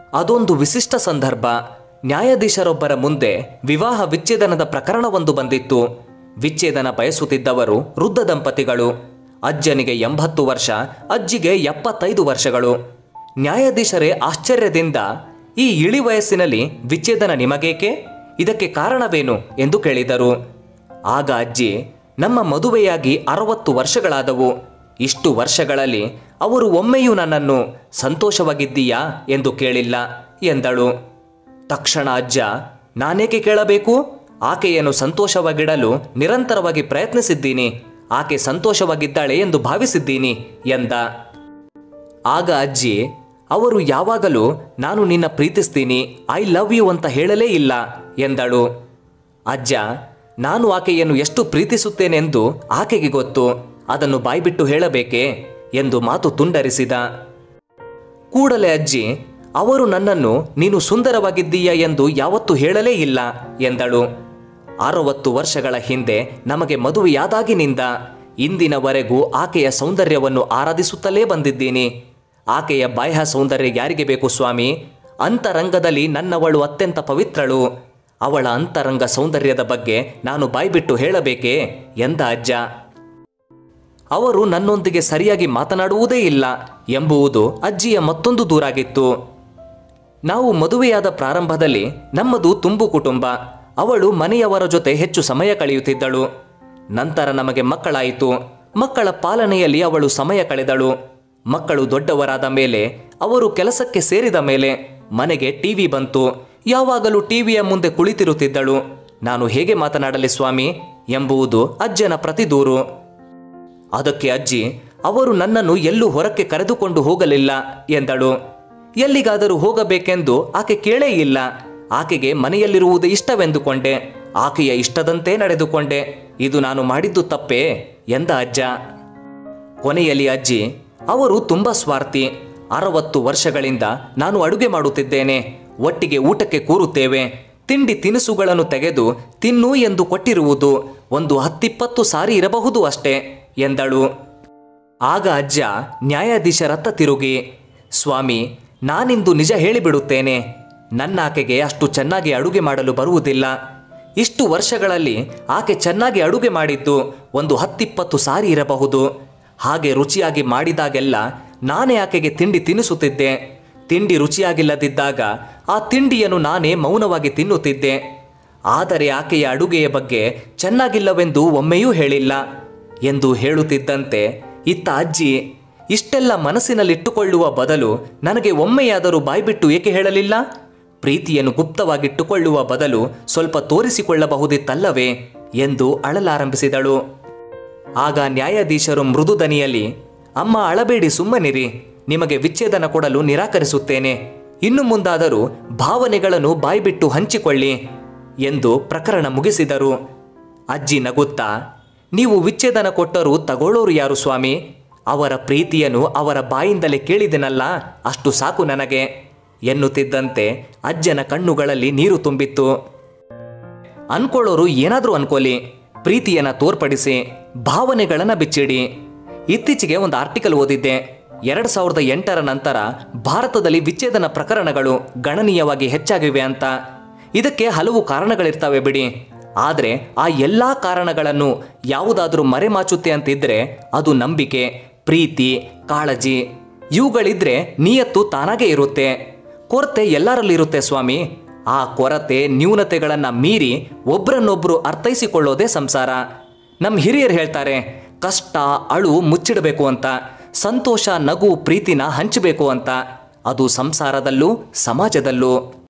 ಅದೊಂದು ವಿಶಿಷ್ಟ ಸಂದರ್ಭ ನ್ಯಾಯಾಧೀಶರೊಬ್ಬರ ಮುಂದೆ ವಿವಾಹ ವಿಚ್ಛೇದನದ ಪ್ರಕರಣವೊಂದು ಬಂದಿತ್ತು ವಿಚ್ಛೇದನ ಬಯಸುತ್ತಿದ್ದವರು ವೃದ್ಧ ದಂಪತಿಗಳು ಅಜ್ಜನಿಗೆ ಎಂಬತ್ತು ವರ್ಷ ಅಜ್ಜಿಗೆ ಎಪ್ಪತ್ತೈದು ವರ್ಷಗಳು ನ್ಯಾಯಾಧೀಶರೇ ಆಶ್ಚರ್ಯದಿಂದ ಈ ಇಳಿ ವಯಸ್ಸಿನಲ್ಲಿ ವಿಚ್ಛೇದನ ನಿಮಗೇಕೆ ಇದಕ್ಕೆ ಕಾರಣವೇನು ಎಂದು ಕೇಳಿದರು ಆಗ ಅಜ್ಜಿ ನಮ್ಮ ಮದುವೆಯಾಗಿ ಅರವತ್ತು ವರ್ಷಗಳಾದವು ಇಷ್ಟು ವರ್ಷಗಳಲ್ಲಿ ಅವರು ಒಮ್ಮೆಯೂ ನನ್ನನ್ನು ಸಂತೋಷವಾಗಿದ್ದೀಯಾ ಎಂದು ಕೇಳಿಲ್ಲ ಎಂದಳು ತಕ್ಷಣ ಅಜ್ಜ ನಾನೇಕೆ ಕೇಳಬೇಕು ಆಕೆಯನ್ನು ಸಂತೋಷವಾಗಿಡಲು ನಿರಂತರವಾಗಿ ಪ್ರಯತ್ನಿಸಿದ್ದೀನಿ ಆಕೆ ಸಂತೋಷವಾಗಿದ್ದಾಳೆ ಎಂದು ಭಾವಿಸಿದ್ದೀನಿ ಎಂದ ಆಗ ಅಜ್ಜಿ ಅವರು ಯಾವಾಗಲೂ ನಾನು ನಿನ್ನ ಪ್ರೀತಿಸ್ತೀನಿ ಐ ಲವ್ ಯು ಅಂತ ಹೇಳಲೇ ಇಲ್ಲ ಎಂದಳು ಅಜ್ಜ ನಾನು ಆಕೆಯನ್ನು ಎಷ್ಟು ಪ್ರೀತಿಸುತ್ತೇನೆಂದು ಆಕೆಗೆ ಗೊತ್ತು ಅದನ್ನು ಬಾಯ್ಬಿಟ್ಟು ಹೇಳಬೇಕೇ ಎಂದು ಮಾತು ತುಂಡರಿಸಿದ ಕೂಡಲೇ ಅಜ್ಜಿ ಅವರು ನನ್ನನ್ನು ನೀನು ಸುಂದರವಾಗಿದ್ದೀಯ ಎಂದು ಯಾವತ್ತೂ ಹೇಳಲೇ ಇಲ್ಲ ಎಂದಳು ಅರವತ್ತು ವರ್ಷಗಳ ಹಿಂದೆ ನಮಗೆ ಮದುವೆಯಾದಾಗಿನಿಂದ ಇಂದಿನವರೆಗೂ ಆಕೆಯ ಸೌಂದರ್ಯವನ್ನು ಆರಾಧಿಸುತ್ತಲೇ ಬಂದಿದ್ದೀನಿ ಆಕೆಯ ಬಾಹ್ಯ ಸೌಂದರ್ಯ ಯಾರಿಗೆ ಬೇಕು ಸ್ವಾಮಿ ಅಂತರಂಗದಲ್ಲಿ ನನ್ನವಳು ಅತ್ಯಂತ ಪವಿತ್ರಳು ಅವಳ ಅಂತರಂಗ ಸೌಂದರ್ಯದ ಬಗ್ಗೆ ನಾನು ಬಾಯ್ಬಿಟ್ಟು ಹೇಳಬೇಕೇ ಎಂದ ಅಜ್ಜ ಅವರು ನನ್ನೊಂದಿಗೆ ಸರಿಯಾಗಿ ಮಾತನಾಡುವುದೇ ಇಲ್ಲ ಎಂಬುವುದು ಅಜ್ಜಿಯ ಮತ್ತೊಂದು ದೂರಾಗಿತ್ತು ನಾವು ಮದುವೆಯಾದ ಪ್ರಾರಂಭದಲ್ಲಿ ನಮ್ಮದು ತುಂಬು ಕುಟುಂಬ ಅವಳು ಮನೆಯವರ ಜೊತೆ ಹೆಚ್ಚು ಸಮಯ ಕಳೆಯುತ್ತಿದ್ದಳು ನಂತರ ನಮಗೆ ಮಕ್ಕಳಾಯಿತು ಮಕ್ಕಳ ಪಾಲನೆಯಲ್ಲಿ ಅವಳು ಸಮಯ ಕಳೆದಳು ಮಕ್ಕಳು ದೊಡ್ಡವರಾದ ಮೇಲೆ ಅವರು ಕೆಲಸಕ್ಕೆ ಸೇರಿದ ಮೇಲೆ ಮನೆಗೆ ಟಿವಿ ಬಂತು ಯಾವಾಗಲೂ ಟಿವಿಯ ಮುಂದೆ ಕುಳಿತಿರುತ್ತಿದ್ದಳು ನಾನು ಹೇಗೆ ಮಾತನಾಡಲಿ ಸ್ವಾಮಿ ಎಂಬುದು ಅಜ್ಜನ ಪ್ರತಿದೂರು ಅದಕ್ಕೆ ಅಜ್ಜಿ ಅವರು ನನ್ನನ್ನು ಎಲ್ಲೂ ಹೊರಕ್ಕೆ ಕರೆದುಕೊಂಡು ಹೋಗಲಿಲ್ಲ ಎಂದಳು ಎಲ್ಲಿಗಾದರೂ ಹೋಗಬೇಕೆಂದು ಆಕೆ ಕೇಳೇ ಇಲ್ಲ ಆಕೆಗೆ ಮನೆಯಲ್ಲಿರುವುದು ಇಷ್ಟವೆಂದುಕೊಂಡೆ ಆಕೆಯ ಇಷ್ಟದಂತೆ ನಡೆದುಕೊಂಡೆ ಇದು ನಾನು ಮಾಡಿದ್ದು ತಪ್ಪೇ ಎಂದ ಅಜ್ಜ ಕೊನೆಯಲ್ಲಿ ಅಜ್ಜಿ ಅವರು ತುಂಬ ಸ್ವಾರ್ಥಿ ಅರವತ್ತು ವರ್ಷಗಳಿಂದ ನಾನು ಅಡುಗೆ ಮಾಡುತ್ತಿದ್ದೇನೆ ಒಟ್ಟಿಗೆ ಊಟಕ್ಕೆ ಕೂರುತ್ತೇವೆ ತಿಂಡಿ ತಿನಿಸುಗಳನ್ನು ತೆಗೆದು ತಿನ್ನು ಎಂದು ಕೊಟ್ಟಿರುವುದು ಒಂದು ಹತ್ತಿಪ್ಪತ್ತು ಸಾರಿ ಇರಬಹುದು ಅಷ್ಟೇ ಎಂದಳು ಆಗ ಅಜ್ಜ ನ್ಯಾಯಾಧೀಶರತ್ತ ತಿರುಗಿ ಸ್ವಾಮಿ ನಾನಿಂದು ನಿಜ ಹೇಳಿಬಿಡುತ್ತೇನೆ ನನ್ನ ಆಕೆಗೆ ಅಷ್ಟು ಚೆನ್ನಾಗಿ ಅಡುಗೆ ಮಾಡಲು ಬರುವುದಿಲ್ಲ ಇಷ್ಟು ವರ್ಷಗಳಲ್ಲಿ ಆಕೆ ಚೆನ್ನಾಗಿ ಅಡುಗೆ ಮಾಡಿದ್ದು ಒಂದು ಹತ್ತಿಪ್ಪತ್ತು ಸಾರಿ ಇರಬಹುದು ಹಾಗೆ ರುಚಿಯಾಗಿ ಮಾಡಿದಾಗೆಲ್ಲ ನಾನೇ ಆಕೆಗೆ ತಿಂಡಿ ತಿನ್ನಿಸುತ್ತಿದ್ದೆ ತಿಂಡಿ ರುಚಿಯಾಗಿಲ್ಲದಿದ್ದಾಗ ಆ ತಿಂಡಿಯನ್ನು ನಾನೇ ಮೌನವಾಗಿ ತಿನ್ನುತ್ತಿದ್ದೆ ಆದರೆ ಆಕೆಯ ಅಡುಗೆಯ ಬಗ್ಗೆ ಚೆನ್ನಾಗಿಲ್ಲವೆಂದು ಒಮ್ಮೆಯೂ ಹೇಳಿಲ್ಲ ಎಂದು ಹೇಳುತ್ತಿದ್ದಂತೆ ಇತ್ತ ಅಜ್ಜಿ ಇಷ್ಟೆಲ್ಲ ಮನಸ್ಸಿನಲ್ಲಿಟ್ಟುಕೊಳ್ಳುವ ಬದಲು ನನಗೆ ಒಮ್ಮೆಯಾದರೂ ಬಾಯ್ಬಿಟ್ಟು ಏಕೆ ಹೇಳಲಿಲ್ಲ ಪ್ರೀತಿಯನ್ನು ಗುಪ್ತವಾಗಿಟ್ಟುಕೊಳ್ಳುವ ಬದಲು ಸ್ವಲ್ಪ ತೋರಿಸಿಕೊಳ್ಳಬಹುದಿತ್ತಲ್ಲವೇ ಎಂದು ಅಳಲಾರಂಭಿಸಿದಳು ಆಗ ನ್ಯಾಯಾಧೀಶರು ಮೃದು ದನಿಯಲ್ಲಿ ಅಮ್ಮ ಅಳಬೇಡಿ ಸುಮ್ಮನಿರಿ ನಿಮಗೆ ವಿಚ್ಛೇದನ ಕೊಡಲು ನಿರಾಕರಿಸುತ್ತೇನೆ ಇನ್ನು ಮುಂದಾದರೂ ಭಾವನೆಗಳನ್ನು ಬಾಯ್ಬಿಟ್ಟು ಹಂಚಿಕೊಳ್ಳಿ ಎಂದು ಪ್ರಕರಣ ಮುಗಿಸಿದರು ಅಜ್ಜಿ ನಗುತ್ತಾ ನೀವು ವಿಚ್ಛೇದನ ಕೊಟ್ಟರೂ ತಗೊಳ್ಳೋರು ಯಾರು ಸ್ವಾಮಿ ಅವರ ಪ್ರೀತಿಯನ್ನು ಅವರ ಬಾಯಿಂದಲೇ ಕೇಳಿದೆನಲ್ಲ ಅಷ್ಟು ಸಾಕು ನನಗೆ ಎನ್ನುತ್ತಿದ್ದಂತೆ ಅಜ್ಜನ ಕಣ್ಣುಗಳಲ್ಲಿ ನೀರು ತುಂಬಿತ್ತು ಅನ್ಕೊಳ್ಳೋರು ಏನಾದರೂ ಅನ್ಕೋಲಿ ಪ್ರೀತಿಯನ್ನ ತೋರ್ಪಡಿಸಿ ಭಾವನೆಗಳನ್ನ ಬಿಚ್ಚಿಡಿ ಇತ್ತೀಚೆಗೆ ಒಂದು ಆರ್ಟಿಕಲ್ ಓದಿದ್ದೆ ಎರಡು ಸಾವಿರದ ಎಂಟರ ನಂತರ ಭಾರತದಲ್ಲಿ ವಿಚ್ಛೇದನ ಪ್ರಕರಣಗಳು ಗಣನೀಯವಾಗಿ ಹೆಚ್ಚಾಗಿವೆ ಅಂತ ಇದಕ್ಕೆ ಹಲವು ಕಾರಣಗಳಿರ್ತವೆ ಬಿಡಿ ಆದರೆ ಆ ಎಲ್ಲ ಕಾರಣಗಳನ್ನು ಯಾವುದಾದ್ರೂ ಮರೆಮಾಚುತ್ತೆ ಅಂತಿದ್ರೆ ಅದು ನಂಬಿಕೆ ಪ್ರೀತಿ ಕಾಳಜಿ ಇವುಗಳಿದ್ರೆ ನಿಯತ್ತು ತಾನಾಗೇ ಇರುತ್ತೆ ಕೊರತೆ ಎಲ್ಲರಲ್ಲಿರುತ್ತೆ ಸ್ವಾಮಿ ಆ ಕೊರತೆ ನ್ಯೂನತೆಗಳನ್ನು ಮೀರಿ ಒಬ್ರನ್ನೊಬ್ರು ಅರ್ಥೈಸಿಕೊಳ್ಳೋದೇ ಸಂಸಾರ ನಮ್ಮ ಹಿರಿಯರು ಹೇಳ್ತಾರೆ ಕಷ್ಟ ಅಳು ಮುಚ್ಚಿಡಬೇಕು ಅಂತ ಸಂತೋಷ ನಗು ಪ್ರೀತಿನ ಹಂಚಬೇಕು ಅಂತ ಅದು ಸಂಸಾರದಲ್ಲೂ ಸಮಾಜದಲ್ಲೂ